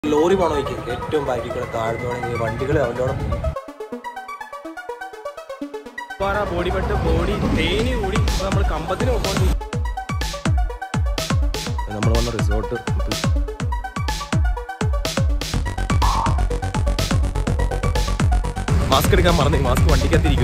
Lorry പോണ വയ്ക്ക് ഏറ്റവും ബാക്കിൽ കൂടെ താഴ്ന്നോണെങ്കിൽ വണ്ടികൾ അവരോട് ബോഡി പെട്ട് ബോഡി തേനി കൂടി ഇപ്പൊ നമ്മൾ കമ്പത്തിന് പോകുമ്പോൾ നമ്മൾ വന്ന റിസോർട്ട് മാസ്ക് എടുക്കാൻ മറന്നു മാസ്ക് വണ്ടിക്കകത്തിരിക്കുക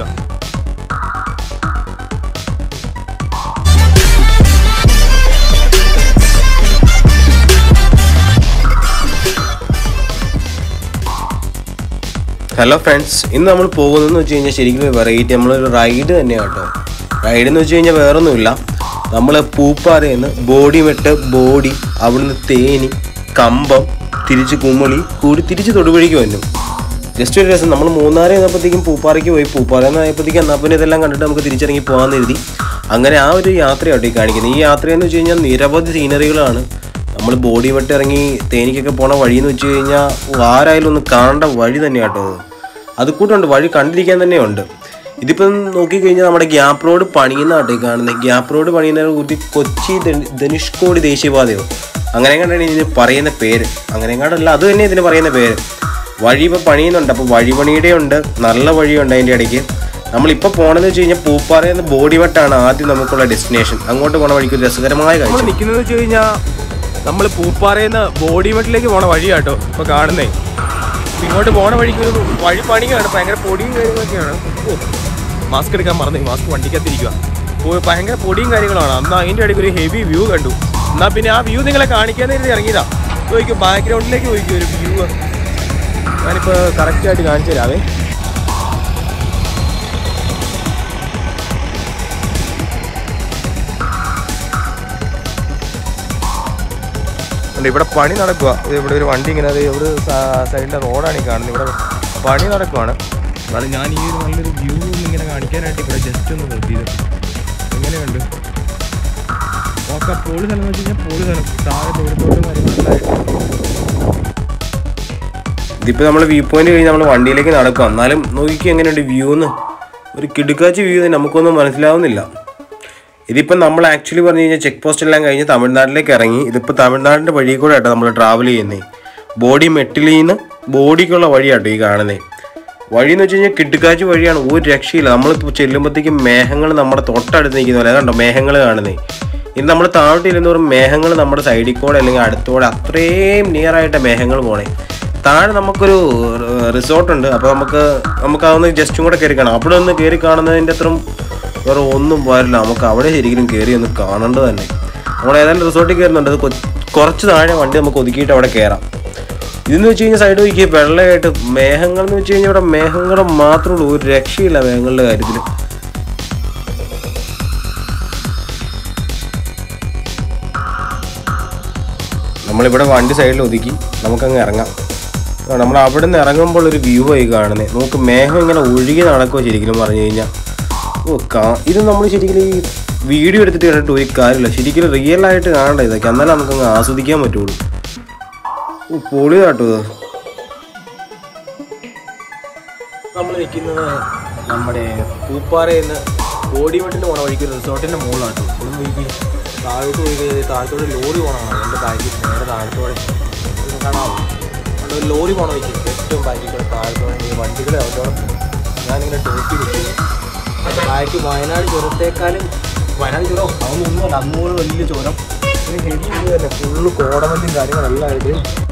ഹലോ ഫ്രണ്ട്സ് ഇന്ന് നമ്മൾ പോകുന്നതെന്ന് വെച്ച് കഴിഞ്ഞാൽ ശരിക്കും വെറൈറ്റി നമ്മളൊരു റൈഡ് തന്നെയാണ് കേട്ടോ റൈഡ് എന്ന് വെച്ച് കഴിഞ്ഞാൽ വേറൊന്നുമില്ല നമ്മൾ പൂപ്പാറയിൽ ബോഡി വെട്ട് ബോഡി അവിടുന്ന് തേനി കമ്പം തിരിച്ച് കുമളി കൂടി തിരിച്ച് തൊടുപുഴയ്ക്ക് വന്നു ജസ്റ്റ് ഒരു രസം നമ്മൾ മൂന്നാറ് ചെന്നപ്പോഴത്തേക്കും പൂപ്പാറയ്ക്ക് പോയി പൂപ്പാറയിൽ നിന്ന് ആയപ്പോഴത്തേക്കും എന്നാൽ പിന്നെ ഇതെല്ലാം കണ്ടിട്ട് നമുക്ക് തിരിച്ചിറങ്ങി പോകാമെന്ന് കരുതി അങ്ങനെ ആ ഒരു യാത്രയാട്ടോ ഈ കാണിക്കുന്നത് ഈ യാത്രയെന്ന് വെച്ച് കഴിഞ്ഞാൽ നിരവധി സീനറികളാണ് നമ്മൾ ബോഡി വെട്ട് ഇറങ്ങി തേനിക്കൊക്കെ പോണ വഴി എന്ന് വെച്ച് കഴിഞ്ഞാൽ ആരായാലും ഒന്ന് കാണേണ്ട വഴി തന്നെയാട്ടോ അത് അത് കൂട്ടുണ്ട് വഴി കണ്ടിരിക്കാൻ തന്നെയുണ്ട് ഇതിപ്പം നോക്കിക്കഴിഞ്ഞാൽ നമ്മുടെ ഗ്യാപ്പ് റോഡ് പണിയുന്ന ആട്ടോ ഈ കാണുന്നത് ഗ്യാപ്പ് റോഡ് പണിയുന്ന കൂടി കൊച്ചി ധന- ധനുഷ്കോടി ദേശീയപാതയോ അങ്ങനെ കണ്ടാണ് ഇതിന് പറയുന്ന പേര് അങ്ങനെ കണ്ടല്ല അത് തന്നെ ഇതിന് പറയുന്ന പേര് വഴി ഇപ്പോൾ പണിയുന്നുണ്ട് അപ്പോൾ വഴി പണിയുടെ ഉണ്ട് നല്ല വഴിയുണ്ട് അതിൻ്റെ ഇടയ്ക്ക് നമ്മളിപ്പോൾ പോകണമെന്ന് വെച്ച് കഴിഞ്ഞാൽ പൂപ്പാറയിൽ നിന്ന് ബോഡി വെട്ടാണ് ആദ്യം നമുക്കുള്ള ഡെസ്റ്റിനേഷൻ അങ്ങോട്ട് പോണ വഴിക്ക് ഒരു രസകരമായ നമ്മൾ കാഴ്ച നിൽക്കുന്നത് വെച്ച് കഴിഞ്ഞാൽ നമ്മൾ പൂപ്പാറയിൽ ബോഡി മെട്ടിലേക്ക് പോണ വഴിയാട്ടോ ഇപ്പൊ കാണുന്നേ ഇപ്പൊ ഇങ്ങോട്ട് പോണ വഴിക്ക് ഒരു വഴി പണിയാണ് ഭയങ്കര പൊടിയും കാര്യങ്ങളൊക്കെയാണ് മാസ്ക് എടുക്കാൻ മറന്നു മാസ്ക് വണ്ടിക്കകത്തിരിക്കുക ഓ, ഭയങ്കര പൊടിയും കാര്യങ്ങളാണ് അന്ന് അതിൻ്റെ ഇടയ്ക്ക് ഒരു ഹെവി വ്യൂ കണ്ടു എന്നാൽ പിന്നെ ആ വ്യൂ നിങ്ങളെ കാണിക്കാൻ വേണ്ടി ഇറങ്ങിയതാ ചോദിക്കും ബാക്ക്ഗ്രൗണ്ടിലേക്ക് ചോദിക്കും ഒരു വ്യൂ ഞാനിപ്പോൾ കറക്റ്റായിട്ട് കാണിച്ചു തരാവേ ഉണ്ട് ഇവിടെ പണി നടക്കുക ഇവിടെ ഒരു വണ്ടി ഇങ്ങനെ അത് ഒരു സൈഡിലെ റോഡാണ് ഈ കാണുന്നത് ഇവിടെ പണി നടക്കുവാണ് എന്നാലും ഞാൻ ഈ ഒരു നല്ലൊരു വ്യൂ ഇങ്ങനെ കാണിക്കാനായിട്ട് ഇവിടെ ജസ്റ്റ് ഒന്ന് നിർത്തിയത് എങ്ങനെയുണ്ട് ഓക്കെ പോളി സ്ഥലം എന്ന് വെച്ച് കഴിഞ്ഞാൽ പോളി സ്ഥലം താഴെ ദൂരത്തോട്ടും കാര്യങ്ങളെല്ലാം ഇതിപ്പോൾ നമ്മൾ വ്യൂ പോയിന്റ് കഴിഞ്ഞ് നമ്മൾ വണ്ടിയിലേക്ക് നടക്കുക എന്നാലും നോക്കി എങ്ങനെയുണ്ട് വ്യൂ എന്ന് ഒരു കിടുക്കാച്ചി വ്യൂ തന്നെ നമുക്കൊന്നും മനസ്സിലാവുന്നില്ല ഇതിപ്പോൾ നമ്മൾ ആക്ച്വലി പറഞ്ഞു കഴിഞ്ഞാൽ ചെക്ക് പോസ്റ്റ് എല്ലാം കഴിഞ്ഞ് തമിഴ്നാട്ടിലേക്ക് ഇറങ്ങി ഇതിപ്പോൾ തമിഴ്നാടിൻ്റെ വഴി കൂടെ ആട്ടോ നമ്മൾ ട്രാവൽ ചെയ്യുന്നത് ബോഡി മെട്ടിലിൽ നിന്ന് ബോഡിക്കുള്ള വഴിയാട്ടോ ഈ കാണുന്നത് വഴി എന്ന് വെച്ച് കഴിഞ്ഞാൽ കിടുക്കാച്ചി വഴിയാണ് ഒരു രക്ഷയില്ല നമ്മളിപ്പോൾ ചെല്ലുമ്പോഴത്തേക്കും മേഘങ്ങൾ നമ്മുടെ തൊട്ടടുത്ത് നിൽക്കുന്ന പോലെ കണ്ടോ മേഘങ്ങൾ കാണുന്നത് ഇനി നമ്മൾ താഴോട്ട് ഇരുന്നവരും മേഘങ്ങൾ നമ്മുടെ സൈഡിൽ കൂടെ അല്ലെങ്കിൽ അടുത്തൂടെ അത്രയും നിയർ ആയിട്ട് മേഘങ്ങൾ പോണേ താഴെ നമുക്കൊരു റിസോർട്ട് ഉണ്ട് അപ്പോൾ നമുക്ക് നമുക്ക് അതൊന്ന് ജസ്റ്റും കൂടെ കയറി കാണാം അവിടെ ഒന്ന് കയറി കാണുന്നതിൻ്റെ അത്രയും വേറെ ഒന്നും വരില്ല നമുക്ക് അവിടെ ശരിക്കും കയറി ഒന്ന് കാണേണ്ടത് തന്നെ നമ്മൾ ഏതായാലും റിസോർട്ടിൽ കയറുന്നുണ്ട് അത് കൊ- കുറച്ച് താഴെ വണ്ടി നമുക്ക് ഒതുക്കിയിട്ട് അവിടെ കയറാം ഇതെന്ന് വെച്ച് കഴിഞ്ഞാൽ സൈഡ് നോക്കിയ വെള്ളമായിട്ട് മേഘങ്ങൾ എന്ന് വെച്ച് കഴിഞ്ഞാൽ ഇവിടെ മേഘങ്ങൾ മാത്രമേ ഉള്ളൂ ഒരു രക്ഷയില്ല മേഘങ്ങളുടെ കാര്യത്തിൽ നമ്മളിവിടെ വണ്ടി സൈഡിൽ ഒതുക്കി നമുക്കങ്ങ് ഇറങ്ങാം ആ, നമ്മൾ അവിടെ നിന്ന് ഇറങ്ങുമ്പോൾ ഒരു വ്യൂ ആയി കാണുന്നത് നമുക്ക് മേഘം ഇങ്ങനെ ഒഴുകി നടക്കുമോ ശരിക്കും പറഞ്ഞു കഴിഞ്ഞാൽ ഓ കാ ഇത് നമ്മൾ ശരിക്കും ഈ വീഡിയോ എടുത്തിട്ട് കണ്ടിട്ട് ഒരു കാര്യമില്ല ശരിക്കും റിയൽ ആയിട്ട് കാണണ്ട ഇതൊക്കെ എന്നാലേ നമുക്കങ്ങ് ആസ്വദിക്കാൻ പറ്റുള്ളൂ ഓ പൊളി കേട്ടോ ഇത് നമ്മൾ നിൽക്കുന്നത് നമ്മുടെ പൂപ്പാറയിൽ നിന്ന് ബോഡിമെട്ടിന് പോണ വഴിക്ക് റിസോർട്ടിൻ്റെ മുകളിലാണ് ഇവിടെ നോക്കി താഴോട്ട് പോയി കഴിഞ്ഞാൽ താഴത്തോടെ ലോറി പോകണമാണ് എൻ്റെ ബാക്കിൽ നേരെ താഴത്തോടെ ഇത് കാണാമോ അവിടെ ഒരു ലോറി പോണ വഴിക്ക് ഏറ്റവും ബാക്കിൽ കൂടെ താഴത്തോടെ ഈ വണ്ടികൾ അവരോടെ ഞാനിങ്ങനെ ടോപ്പി കിട്ടി ബാക്കി വയനാട് ചുരത്തേക്കാളും വയനാട് ചുരം അതൊന്നൊന്നുമല്ല അന്നൂറ് വലിയ ചുരം ഒരു ഹെവി വ്യൂ തന്നെ ഫുള്ള് കോടമഞ്ഞും കാര്യങ്ങളെല്ലാം ആയിട്ട്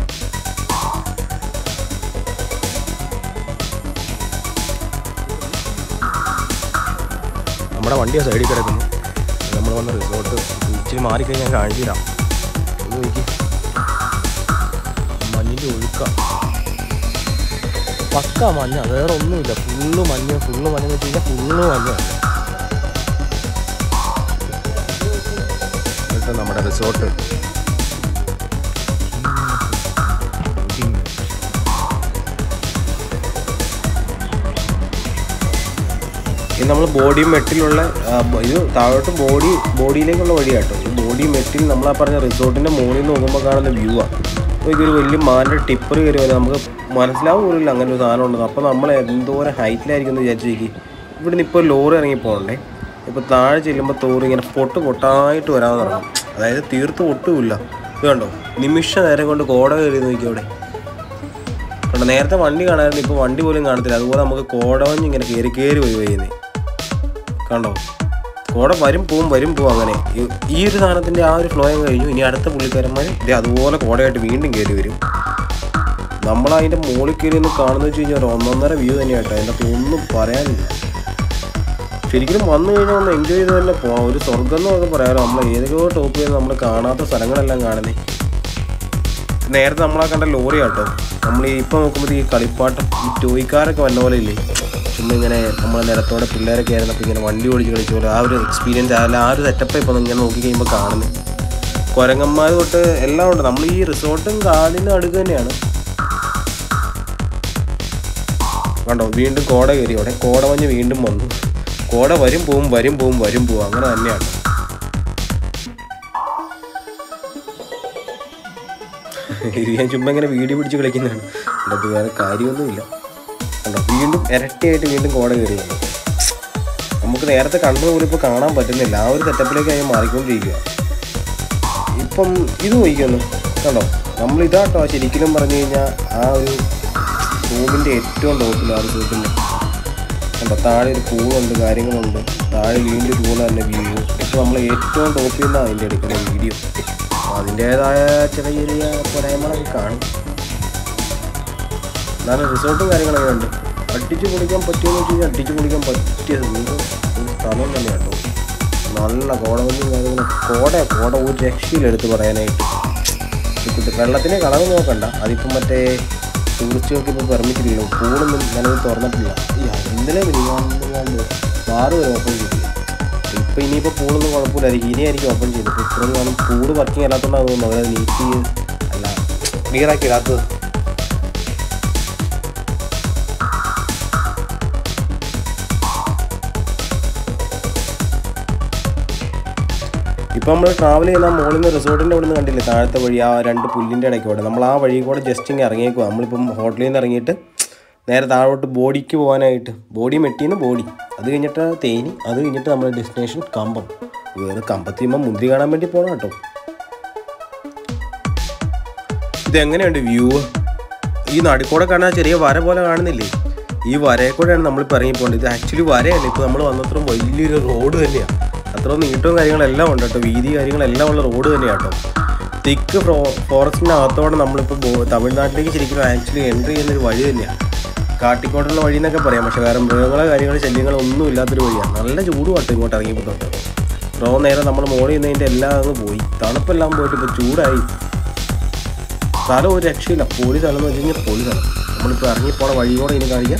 നമ്മുടെ വണ്ടി ആ സൈഡിൽ കിടക്കുന്നു നമ്മൾ വന്ന റിസോർട്ട് ഇച്ചിരി മാറിക്കഴിഞ്ഞാൽ കാണിച്ചു തരാം ഇത് നോക്കി മഞ്ഞിൻ്റെ ഒഴുക്ക പക്ക മഞ്ഞ വേറെ ഒന്നുമില്ല ഫുള്ള് മഞ്ഞ് ഫുള്ള് മഞ്ഞെന്ന് വെച്ച് കഴിഞ്ഞാൽ ഫുള്ള് മഞ്ഞാണ് എന്നിട്ട് നമ്മുടെ റിസോർട്ട് ഇത് നമ്മൾ ബോഡി മെട്ടിലുള്ള ആ, ബ- ഇത് താഴോട്ട് ബോഡി ബോഡിയിലേക്കുള്ള വഴിയാട്ടോ ഈ ബോഡി മെട്ടിൽ നമ്മൾ ആ പറഞ്ഞ റിസോർട്ടിൻ്റെ മുകളിൽ നിന്ന് നോക്കുമ്പോൾ കാണുന്ന വ്യൂ ആണ് അപ്പോൾ ഇതൊരു വലിയ മാൻ്റെ ടിപ്പർ കയറി വരാം നമുക്ക് മനസ്സിലാവും പോലില്ല അങ്ങനെ ഒരു സാധനം ഉണ്ടെന്ന് അപ്പോൾ നമ്മൾ എന്തോരം ഹൈറ്റിലായിരിക്കും എന്ന് വിചാരിച്ചിരിക്കും ഇവിടുന്ന് ഇപ്പോൾ ലോറി ഇറങ്ങി പോകണ്ടേ ഇപ്പോൾ താഴെ ചെല്ലുമ്പോൾ തോറ് ഇങ്ങനെ പൊട്ട് പൊട്ടായിട്ട് വരാൻ തുടങ്ങും അതായത് തീർത്ത് ഒട്ടുമില്ല ഇത് കണ്ടോ നിമിഷ നേരം കൊണ്ട് കോട കയറി നോക്കി അവിടെ കണ്ടോ നേരത്തെ വണ്ടി കാണാറുണ്ട് ഇപ്പോൾ വണ്ടി പോലും കാണത്തില്ല അതുപോലെ നമുക്ക് കോടവഞ്ഞ് ഇങ്ങനെ കയറി കയറി പോയി വരുന്നത് കണ്ടോ കോട വരും പോവും വരും പോവും അങ്ങനെ ഈ- ഈ ഒരു സാധനത്തിൻ്റെ ആ ഒരു ഫ്ലോയും കഴിഞ്ഞു ഇനി അടുത്ത പുള്ളിക്കാരന്മാർ ഇത് അതുപോലെ കോടയായിട്ട് വീണ്ടും കയറി വരും നമ്മൾ അതിൻ്റെ മുകളിൽ കയറി ഒന്ന് കാണുന്നത് വെച്ച് കഴിഞ്ഞാൽ ഒരു ഒന്നൊന്നര വ്യൂ തന്നെയാട്ടോ അതിൻ്റെ അകത്ത് ഒന്നും പറയാനില്ല ശരിക്കും വന്നു കഴിഞ്ഞാൽ ഒന്ന് എൻജോയ് ചെയ്ത് തന്നെ പോകാം ഒരു സ്വർഗം എന്നൊക്കെ പറയാമല്ലോ നമ്മൾ ഏതൊക്കെയോ ടോപ്പ് ചെയ്ത് നമ്മൾ കാണാത്ത സ്ഥലങ്ങളെല്ലാം കാണുന്നേ നേരത്തെ നമ്മളാ കണ്ട ലോറി ആട്ടോ നമ്മൾ ഈ ഇപ്പം നോക്കുമ്പോൾ ഈ കളിപ്പാട്ടം ഈ ടോയ്ക്കാരൊക്കെ വന്ന പോലെ ഇല്ലേ ചുമ്മാ ഇങ്ങനെ നമ്മളെ നിരത്തോടെ പിള്ളേരൊക്കെ ആയിരുന്നപ്പോൾ ഇങ്ങനെ വണ്ടി ഓടിച്ച് കളിച്ച പോലെ ആ ഒരു എക്സ്പീരിയൻസ് അല്ല ആ ഒരു സെറ്റപ്പ് ഇപ്പം ഇങ്ങനെ നോക്കി കഴിയുമ്പോൾ കാണുന്നത് കുരങ്ങന്മാർ തൊട്ട് എല്ലാം ഉണ്ട് നമ്മൾ ഈ റിസോർട്ടും കാടിനും അടുക്ക് തന്നെയാണ് കണ്ടോ വീണ്ടും കോട കയറി അവിടെ കോട മഞ്ഞ് വീണ്ടും വന്നു കോട വരും പോവും വരും പോവും വരും പോവും അങ്ങനെ തന്നെയാണ് ഇത് ഞാൻ ചുമ്മാ ഇങ്ങനെ വീഡിയോ പിടിച്ച് കളിക്കുന്നതാണ് എൻ്റെ അത് വേറെ കാര്യമൊന്നുമില്ല കണ്ടോ വീണ്ടും ഇരട്ടിയായിട്ട് വീണ്ടും കോട കയറി വന്നു നമുക്ക് നേരത്തെ കണ്ടത് പോലും ഇപ്പോൾ കാണാൻ പറ്റുന്നില്ല ആ ഒരു സെറ്റപ്പിലേക്ക് അതിന് മാറിക്കൊണ്ടിരിക്കുക ഇപ്പം ഇത് നോക്കിയൊന്നു കണ്ടോ നമ്മൾ ഇതാട്ടോ ശരിക്കും പറഞ്ഞു കഴിഞ്ഞാൽ ആ ഒരു റൂമിൻ്റെ ഏറ്റവും ടോപ്പിൽ ആ റിസോർട്ടിൻ്റെ കണ്ടോ താഴെ ഒരു പൂളുണ്ട് കാര്യങ്ങളുണ്ട് താഴെ വീണ്ടും ഇതുപോലെ തന്നെ വ്യൂ ഇപ്പോൾ നമ്മൾ ഏറ്റവും ടോപ്പിൽ നിന്നാണ് അതിൻ്റെ എടുക്കുന്ന വീഡിയോ അപ്പോൾ അതിൻ്റേതായ ചെറിയ ചെറിയ പോരായ്മകളൊക്കെ കാണും എന്നാലും റിസോർട്ടും കാര്യങ്ങളൊക്കെ ഉണ്ട് അടിച്ചു പൊളിക്കാൻ പറ്റുമെന്ന് വെച്ച് കഴിഞ്ഞാൽ അടിച്ചു പൊളിക്കാൻ പറ്റിയ ഒരു ഒരു സ്ഥലം തന്നെ കേട്ടോ നല്ല കോടമഞ്ഞും കാര്യങ്ങളും കോട കോട ഒരു രക്ഷയിലെടുത്ത് പറയാനായിട്ട് ഇത് വെള്ളത്തിൻ്റെ കളർ നോക്കണ്ട അതിപ്പം മറ്റേ ടൂറിസ്റ്റുകൾക്ക് ഇപ്പോൾ പെർമിറ്റില്ലല്ലോ പൂളൊന്നും നിലവിൽ തുറന്നിട്ടില്ല ഈ ഇന്നലെ മിനിങ്ങാണ്ട് ബാറ് വരെ ഓപ്പൺ ചെയ്തില്ല ഇപ്പം ഇനിയിപ്പോൾ പൂളൊന്നും കുഴപ്പമില്ലായിരിക്കും ഇനിയായിരിക്കും ഓപ്പൺ ചെയ്തത് ഇപ്പോൾ ഇത്രയും കാലം പൂള് വർക്കിംഗ് അല്ലാത്തതുകൊണ്ടാണ് തോന്നുന്നു അവരത് നീറ്റ് ചെയ്ത് അല്ല ക്ലിയറാക്കി ഇടാത്തത് ഇപ്പം നമ്മൾ ട്രാവൽ ചെയ്യുന്ന മുകളിൽ നിന്ന് റിസോർട്ടിൻ്റെ അവിടെ നിന്ന് കണ്ടില്ലേ താഴത്തെ വഴി ആ രണ്ട് പുല്ലിൻ്റെ ഇടയ്ക്ക് കൂടെ നമ്മൾ ആ വഴി കൂടെ ജസ്റ്റ് ഇങ്ങനെ ഇറങ്ങിയേക്കുക നമ്മളിപ്പം ഹോട്ടലിൽ നിന്ന് ഇറങ്ങിയിട്ട് നേരെ താഴോട്ട് ബോഡിക്ക് പോകാനായിട്ട് ബോഡി മെട്ടിന്ന് ബോഡി അത് കഴിഞ്ഞിട്ട് തേനി അത് കഴിഞ്ഞിട്ട് നമ്മുടെ ഡെസ്റ്റിനേഷൻ കമ്പം വേറെ കമ്പത്ത് ചെയ്യുമ്പോൾ മുന്തിരി കാണാൻ വേണ്ടി പോകണം കേട്ടോ ഇതെങ്ങനെയുണ്ട് വ്യൂ ഈ നടുക്കൂടെ കാണാൻ ചെറിയ വര പോലെ കാണുന്നില്ലേ ഈ വരയെ കൂടെയാണ് നമ്മളിപ്പോൾ ഇറങ്ങി പോകേണ്ടത് ഇത് ആക്ച്വലി വരയല്ല ഇപ്പോൾ നമ്മൾ വന്നത്ര വലിയൊരു റോഡ് തന്നെയാണ് അത്ര നീട്ടവും കാര്യങ്ങളെല്ലാം ഉണ്ട് കേട്ടോ വീതി കാര്യങ്ങളെല്ലാം ഉള്ള റോഡ് തന്നെയാണ് കേട്ടോ തിക്ക് ഫ്രോ ഫോറസ്റ്റിൻ്റെ അകത്തോടെ നമ്മളിപ്പോൾ ബോ- തമിഴ്നാട്ടിലേക്ക് ശരിക്കും ആക്ച്വലി എൻട്രി ചെയ്യുന്നൊരു വഴി തന്നെയാണ് കാട്ടിക്കോട്ടുള്ള വഴി എന്നൊക്കെ പറയാം പക്ഷേ വേറെ മൃഗങ്ങളോ കാര്യങ്ങളോ ശല്യങ്ങളോ ഒന്നും ഇല്ലാത്തൊരു വഴിയാണ് നല്ല ചൂട് കേട്ടോ ഇങ്ങോട്ട് ഇറങ്ങിയപ്പോൾ തൊട്ട് റോ നേരെ നമ്മൾ മോളിൽ നിന്നതിൻ്റെ എല്ലാം അങ്ങ് പോയി തണുപ്പെല്ലാം പോയിട്ട് ഇപ്പോൾ ചൂടായി സ്ഥലം ഒരു രക്ഷയില്ല പൊളി സ്ഥലം എന്ന് വെച്ച് കഴിഞ്ഞാൽ പൊളി സ്ഥലം നമ്മളിപ്പോൾ ഇറങ്ങിപ്പോണ വഴി കൂടെ ഇനി കാണിക്കാം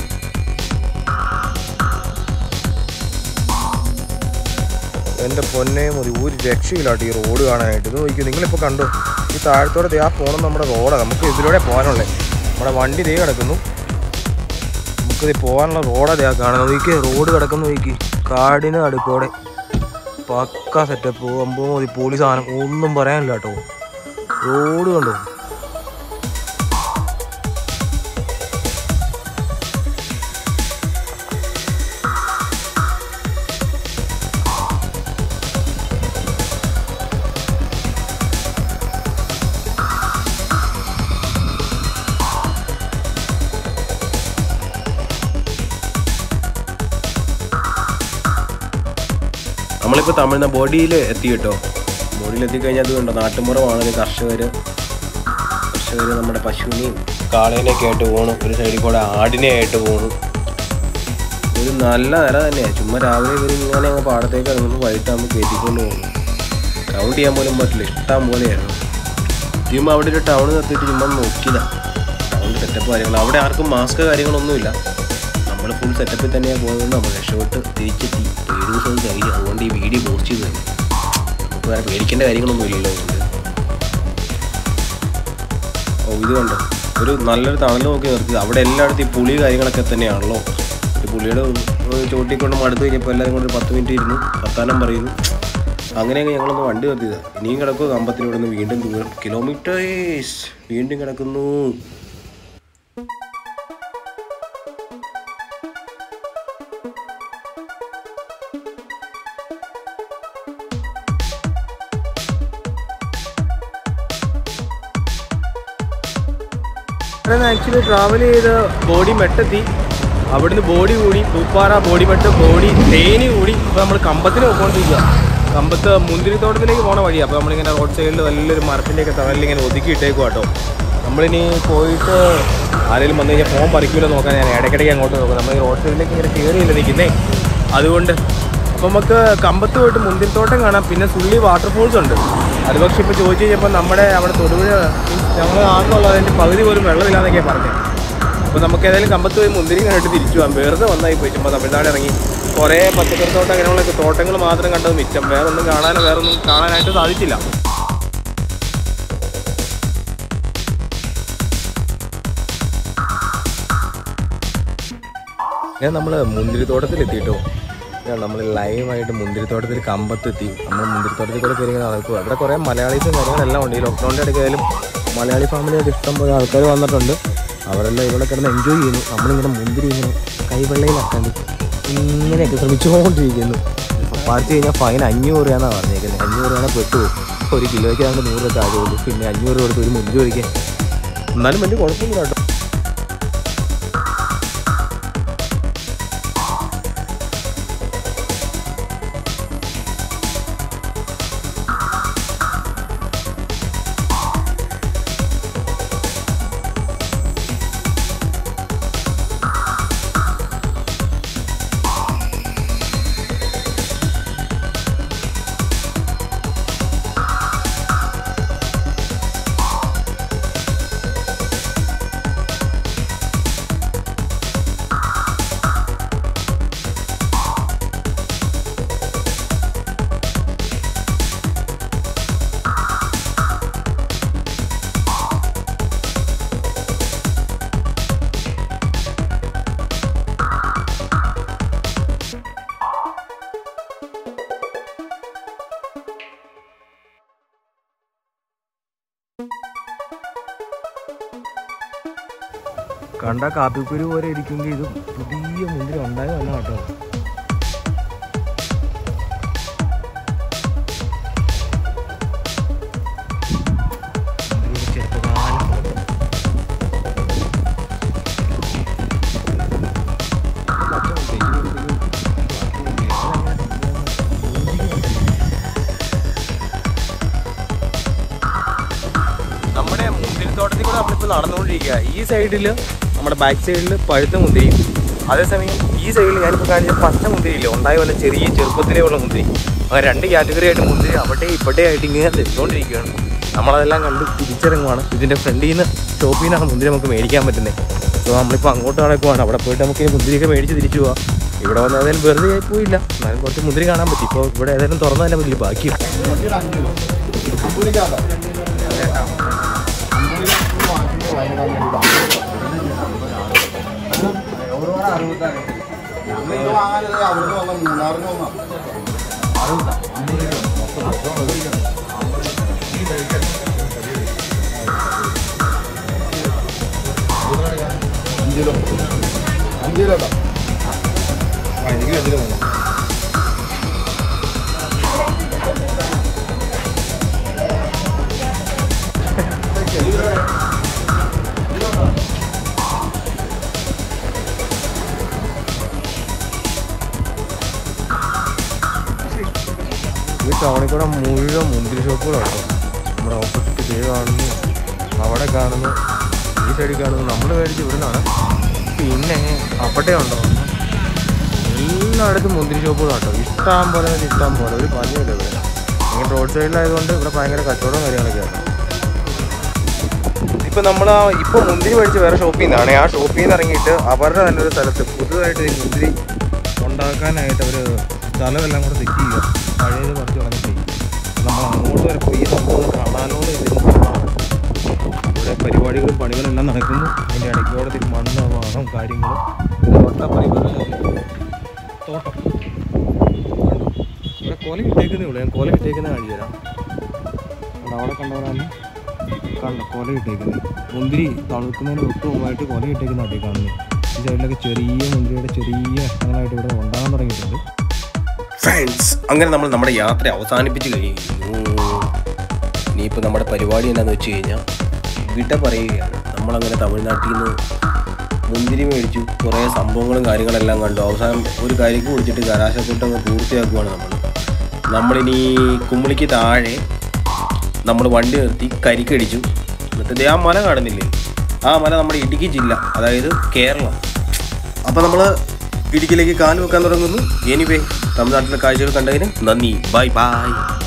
എൻ്റെ പൊന്നെ മതി ഒരു രക്ഷയില്ലാട്ടോ ഈ റോഡ് കാണാനായിട്ട് ഇത് നോക്കിയോ നിങ്ങളിപ്പോൾ കണ്ടോ ഈ താഴത്തോടെ ദേ ആ പോണം നമ്മുടെ റോഡാണ് നമുക്ക് ഇതിലൂടെ പോകാനുള്ളത് നമ്മുടെ വണ്ടി ദേ കിടക്കുന്നു നമുക്കിത് പോകാനുള്ള റോഡാണ് ദേ ആ കാണുന്നത് നോക്കി റോഡ് കിടക്കുന്നു നോക്കി കാടിന് അടുക്കോടെ പക്ക സെറ്റപ്പ് അമ്പോ മതി പോലീസ് സാധനം ഒന്നും പറയാനില്ല കേട്ടോ റോഡ് കണ്ടോ നമ്മളിപ്പോൾ തമിഴ്നാട് ബോഡിയിൽ എത്തി കേട്ടോ ബോഡിയിൽ എത്തിക്കഴിഞ്ഞാൽ അത് കണ്ടോ നാട്ടുമ്പുറമാണ് കർഷകർ കർഷകർ നമ്മുടെ പശുവിനെയും കാളേനെയൊക്കെ ആയിട്ട് പോകണം ഒരു സൈഡിൽ കൂടെ ആടിനെ ആയിട്ട് പോകണം ഒരു നല്ല നില തന്നെയാണ് ചുമ്മാ രാവിലെ ഇവർ ഇങ്ങനെ അങ്ങ് പാടത്തേക്ക് ഇറങ്ങുമ്പോൾ വൈകിട്ടാകുമ്പോൾ കയറ്റിക്കൊണ്ട് പോകുന്നു കൗണ്ട് ചെയ്യാൻ പോലും പറ്റില്ല ഇഷ്ടം പോലെയായിരുന്നു ചുമ്മാ അവിടെ ഒരു ടൗൺ നിർത്തിയിട്ട് ചുമ്മാ നോക്കിയതാ ടൗൺ സെറ്റപ്പ് കാര്യങ്ങൾ അവിടെ ആർക്കും മാസ്ക് കാര്യങ്ങളൊന്നുമില്ല നമ്മൾ ഫുൾ സെറ്റപ്പിൽ തന്നെയാണ് പോകുന്നത് നമ്മൾ രക്ഷപ്പെട്ട് തിരിച്ചെത്തി ഏഴ് ദിവസം കഴിഞ്ഞു അതുകൊണ്ട് ഈ വീഡിയോ പോസ്റ്റ് ചെയ്ത് തന്നെ നമുക്ക് വേറെ പേടിക്കേണ്ട കാര്യങ്ങളൊന്നും ഇല്ലല്ലോ അതുകൊണ്ട് ഓ ഇത് കണ്ടോ ഒരു നല്ലൊരു തണൽ നോക്കി നിർത്തി അവിടെ എല്ലായിടത്തും ഈ പുളി കാര്യങ്ങളൊക്കെ തന്നെയാണല്ലോ ഈ പുളിയുടെ ചോട്ടിക്കൊണ്ട് മടുത്ത് കഴിഞ്ഞപ്പോൾ എല്ലാവരും കൊണ്ട് ഒരു പത്ത് മിനിറ്റ് ഇരുന്നു വർത്താനം പറയുന്നു അങ്ങനെയൊക്കെ ഞങ്ങളൊന്ന് വണ്ടി നിർത്തിയതാണ് ഇനിയും കിടക്കും കമ്പത്തിലൂടെ നിന്ന് വീണ്ടും ദൂരം കിലോമീറ്റേഴ്സ് വീണ്ടും കിടക്കുന്നു ആക്ച്വലി ട്രാവൽ ചെയ്ത് ബോഡി മെട്ടെത്തി അവിടുന്ന് ബോഡി കൂടി പൂപ്പാറ ബോഡി മെട്ട് ബോഡി തേനി കൂടി ഇപ്പോൾ നമ്മൾ കമ്പത്തിന് പോയിക്കൊണ്ടിരിക്കുക കമ്പത്ത് മുന്തിരിത്തോട്ടത്തിലേക്ക് പോണ വഴിയാണ് അപ്പോൾ നമ്മളിങ്ങനെ റോഡ് സൈഡിൽ നല്ലൊരു മരത്തിൻ്റെയൊക്കെ തറയിൽ ഇങ്ങനെ ഒതുക്കി ഇട്ടേക്കും കേട്ടോ നമ്മളിനി പോയിട്ട് ആരെങ്കിലും വന്നു കഴിഞ്ഞാൽ ഫോൺ പറിക്കൂല നോക്കാൻ ഞാൻ ഇടയ്ക്കിടയ്ക്ക് അങ്ങോട്ട് നോക്കും നമ്മൾ ഈ റോഡ് സൈഡിലേക്ക് ഇങ്ങനെ കയറിയില്ല നിൽക്കുന്നേ അതുകൊണ്ട് അപ്പോൾ നമുക്ക് കമ്പത്ത് പോയിട്ട് മുന്തിരിത്തോട്ടം കാണാം പിന്നെ സുള്ളി വാട്ടർഫോൾസ് ഉണ്ട് അത് പക്ഷേ ഇപ്പോൾ ചോദിച്ചു കഴിഞ്ഞപ്പോൾ നമ്മുടെ അവിടെ തൊടുപുഴ ഞങ്ങൾ ആണെന്നുള്ളതിൻ്റെ പകുതി പോലും വെള്ളമില്ലാന്നൊക്കെയാണ് പറഞ്ഞത് അപ്പോൾ നമുക്ക് ഏതായാലും കമ്പത്ത് പോയി മുന്തിരി കണ്ടിട്ട് തിരിച്ചു പോകാം വെറുതെ വന്നായി പോയി ചുമ്മാ തമിഴ്നാട് ഇറങ്ങി കുറേ പച്ചക്കറി തോട്ടം അങ്ങനെയുള്ള തോട്ടങ്ങൾ മാത്രം കണ്ടത് മിച്ചം വേറെ ഒന്നും കാണാനോ വേറെ ഒന്നും കാണാനായിട്ട് സാധിച്ചില്ല ഞാൻ നമ്മൾ മുന്തിരിത്തോട്ടത്തിൽ എത്തിയിട്ടോ നമ്മൾ ലൈവായിട്ട് മുന്തിരിത്തോട്ടത്തിൽ കമ്പത്തെത്തി നമ്മൾ മുന്തിരിത്തോട്ടത്തിൽ കൂടെ കയറി ഇങ്ങനെ നടക്കുക ഇവിടെ കുറേ മലയാളീസും കാര്യങ്ങളെല്ലാം ഉണ്ട് ഈ ലോക്ക്ഡൗണിൻ്റെ ഇടയ്ക്കായാലും മലയാളി ഫാമിലിയായിട്ട് ഇഷ്ടം പോലെ ആൾക്കാർ വന്നിട്ടുണ്ട് അവരെല്ലാം ഇവിടെ കിടന്ന് എൻജോയ് ചെയ്യുന്നു നമ്മളിങ്ങനെ മുന്തിരി ഇങ്ങനെ കൈവെള്ളയിലാക്കാണ്ട് ഇങ്ങനെയൊക്കെ ശ്രമിച്ചുകൊണ്ടിരിക്കുന്നു പാർട്ടി കഴിഞ്ഞാൽ ഫൈൻ അഞ്ഞൂറ് രൂപയെന്നാണ് പറഞ്ഞേക്കുന്നത് അഞ്ഞൂറ് രൂപ പെട്ടുപോകും ഒരു കിലോയ്ക്ക് ആണ്ട് നൂറ് രൂപ താഴെ ഉള്ളൂ പിന്നെ അഞ്ഞൂറ് കൊടുത്ത് ഒരു മുന്തിരി ഒഴിക്കാൻ എന്നാലും വലിയ കുഴപ്പമൊന്നുമില്ല കേട്ടോ കണ്ട കാപ്പിക്കുരു പോലെ ഇരിക്കുമെങ്കിൽ ഇത് പുതിയ മുന്തിരി ഉണ്ടായതല്ല കേട്ടോ മുന്തിരിയുടെ ചെറുപ്പകാലം നമ്മുടെ മുന്തിരിത്തോട്ടത്തിൽ കൂടെ നമ്മളിപ്പോൾ നടന്നുകൊണ്ടിരിക്കുക ഈ സൈഡിൽ നമ്മുടെ ബാക്ക് സൈഡിൽ പഴുത്ത മുന്തിരിയും അതേസമയം ഈ സൈഡിൽ ഞാനിപ്പോൾ കാണിച്ച പച്ച മുന്തിരിയില്ല ഉണ്ടായ പോലെ ചെറിയ ചെറുപ്പത്തിലേ ഉള്ള മുന്തിരി അങ്ങനെ രണ്ട് കാറ്റഗറി ആയിട്ട് മുന്തിരി അവിടെ ഇവിടെ ആയിട്ട് ഇങ്ങനെ തെറ്റുകൊണ്ടിരിക്കുകയാണ് നമ്മളതെല്ലാം കണ്ട് തിരിച്ചിറങ്ങുവാണ് ഇതിൻ്റെ ഫ്രണ്ടിൽ നിന്ന് ഷോപ്പിൽ നിന്നാണ് മുന്തിരി നമുക്ക് മേടിക്കാൻ പറ്റുന്നത് സോ നമ്മളിപ്പോൾ അങ്ങോട്ട് നടക്കുവാണ് അവിടെ പോയിട്ട് നമുക്ക് ഈ മുന്തിരിയൊക്കെ മേടിച്ച് തിരിച്ചു പോവാം ഇവിടെ വന്ന് ഏതായാലും വെറുതെ ആയി പോയില്ല എന്നാലും കുറച്ച് മുന്തിരി കാണാൻ പറ്റി ഇപ്പോൾ ഇവിടെ ഏതായാലും തുറന്നു തന്നെ പറ്റില്ല ബാക്കി ഈ ടൗണിൽ കൂടെ മുഴുവൻ മുന്തിരി ഷോപ്പുകളാണ് നമ്മുടെ ഓപ്പോസിറ്റ് ദേ കാണുന്നു അവിടെ കാണുന്നു ഈ സൈഡിൽ കാണുന്നു നമ്മൾ മേടിച്ച് ഇവിടുന്നാണ് പിന്നെ അവിടെ ഉണ്ടോ എല്ലായിടത്തും മുന്തിരി ഷോപ്പുകളാട്ടോ ഇഷ്ടം പോലെ എന്ന് ഇഷ്ടം പോലെ ഒരു പഞ്ഞില്ല ഇവിടെ ഇങ്ങനെ റോഡ് സൈഡിലായതുകൊണ്ട് ഇവിടെ ഭയങ്കര കച്ചവടവും കാര്യങ്ങളൊക്കെയാണ് ഇപ്പൊ നമ്മൾ ആ ഇപ്പൊ മുന്തിരി മേടിച്ച് വേറെ ഷോപ്പിൽ നിന്നാണ് ആ ഷോപ്പിൽ നിന്ന് ഇറങ്ങിയിട്ട് അവരുടെ തന്നെ ഒരു സ്ഥലത്ത് പുതുതായിട്ട് ഈ മുന്തിരി ഉണ്ടാക്കാനായിട്ട് അവർ സ്ഥലമെല്ലാം കൂടെ സെറ്റ് ചെയ്യുക പഴയത് പറിച്ച് കളഞ്ഞിട്ട് നമ്മൾ അങ്ങോട്ട് വരെ പോയി ഈ സംഭവം കാണാനോ ഇവിടെ പരിപാടികളും പണികളെല്ലാം നടക്കുന്നു അതിൻ്റെ ഇടയ്ക്കോടെ തിരി മണ്ണ് വാഹം കാര്യങ്ങളും ഇത് വട്ടപ്പരിപാടി തോട്ടം കണ്ടോ? ഇവിടെ കൊല ഇട്ടേക്കുന്നേ ഉള്ളൂ ഞാൻ കൊല ഇട്ടേക്കുന്നത് കാണിച്ചു തരാം കണ്ടോ? അവിടെ കണ്ടവരാണ് കണ്ട കൊല ഇട്ടേക്കുന്നത് മുന്തിരി തണുക്കുന്നതിന് തൊട്ട് മുമ്പായിട്ട് കൊല ഇട്ടേക്കുന്ന അടി കാണുന്നു ഈ സൈഡിലൊക്കെ ചെറിയ മുന്തിരിയുടെ ചെറിയ അഷ്ടങ്ങളായിട്ട് ഇവിടെ ഉണ്ടാകാൻ തുടങ്ങിയിട്ടുണ്ട് ഫ്രണ്ട്സ് അങ്ങനെ നമ്മൾ നമ്മുടെ യാത്ര അവസാനിപ്പിച്ച് കഴിഞ്ഞു ഇനിയിപ്പോൾ നമ്മുടെ പരിപാടി എന്താണെന്ന് വെച്ച് കഴിഞ്ഞാൽ വിട പറയുകയാണ് നമ്മൾ നമ്മളങ്ങനെ തമിഴ്നാട്ടിൽ നിന്ന് മുന്തിരി മേടിച്ചു കുറേ സംഭവങ്ങളും കാര്യങ്ങളെല്ലാം കണ്ടു അവസാനം ഒരു കരിക്ക് കുടിച്ചിട്ട് കലാശക്കൂട്ട് അങ്ങ് പൂർത്തിയാക്കുവാണ് നമ്മൾ നമ്മളിനി കുമ്മിളിക്ക് താഴെ നമ്മൾ വണ്ടി നിർത്തി കരിക്കടിച്ചു എന്നിട്ട് ദേ ആ മല കാണുന്നില്ലേ ആ മല നമ്മുടെ ഇടുക്കി ജില്ല അതായത് കേരളം അപ്പോൾ നമ്മൾ ഇടുക്കിയിലേക്ക് കാല് വെക്കാൻ തുടങ്ങുന്നു എനിവേ തമിഴ്നാട്ടിലെ കാഴ്ചകൾ കണ്ടതിന് നന്ദി ബൈ ബൈ